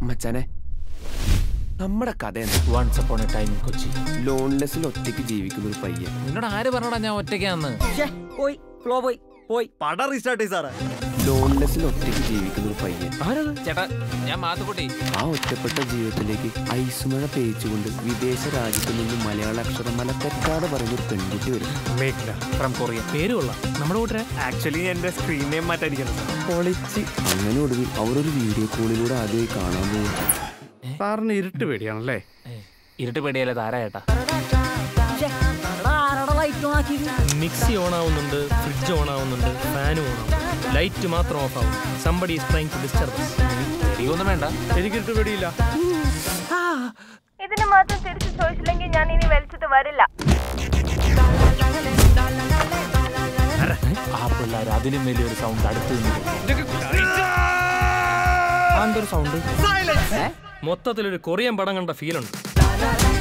മച്ചാനെ നമ്മുടെ കഥ എന്താ once upon a time Kochi ലോൺലെസ്സിൽ ഒറ്റയ്ക്ക് ജീവിക്കുന്ന ഒരു പയ്യൻ നിന്നോട് ആര് പറഞ്ഞടാ ഞാൻ ഒറ്റയ്ക്കാന്ന് പോയി ഫ്ലോ പോയി പോയി പടം റീസ്റ്റാർട്ട് ചെയ്ത് സാറേ ലോൺലെസ്സിൽ ഒറ്റയ്ക്ക് ജീവിക്കുന്ന ഒരു പയ്യൻ ചേട്ടാ ഞാൻ മാത്തുക്കുട്ടി ആ ഒറ്റപ്പെട്ട ജീവിതത്തിലേക്ക് ഐസുമഴ പേച്ചുകൊണ്ട് വിദേശ രാജ്യത്തു നിന്ന് മലയാള അക്ഷരമല തെറ്റാതെ പറയുന്ന ഒരു പെൺകുട്ടി വരും ഫ്രം കൊറിയ പേര് കൊള്ളാം നമ്മുടെ കൂട്ടരെ ആക്ച്വലി എന്റെ സ്ക്രീൻ നെയിം മാറ്റായിരിക്കണം സാർ പൊളിച്ച് അങ്ങനെ ഒടുവിൽ അവരൊരു വീഡിയോ കോളിലൂടെ ആദ്യമായി കാണാൻ പോകും സാറിന് ഇരുട്ട് പേടിയാണല്ലേ ഇരുട്ട് പേടിയല്ലേ താരാ ചേട്ടാ ആരാടെ ലൈറ്റ് ഓൺ ആക്കിയത് മിക്സി ഓൺ ആവുന്നുണ്ട് ഫ്രിഡ്ജ് ഓൺ ആവുന്നുണ്ട് ഫാനും ഓൺ ആവും ലൈറ്റ് മാത്രം ഓഫ് ആവും somebody is trying to disturb പേടിയൊന്നും വേണ്ട എനിക്ക് ഇരുട്ട് പേടിയില്ല ഇതിന് മാത്രം തിരിച്ചു ചോദിച്ചില്ലെങ്കിൽ ഞാൻ ഇനി വലിച്ചിട്ട് വരില്ല ആ പിള്ളേർ അതിലും വലിയൊരു സൗണ്ട് അടുത്ത് എന്തൊരു സൗണ്ട് മൊത്തത്തിലൊരു കൊറിയൻ പടം കണ്ട ഫീലുണ്ട്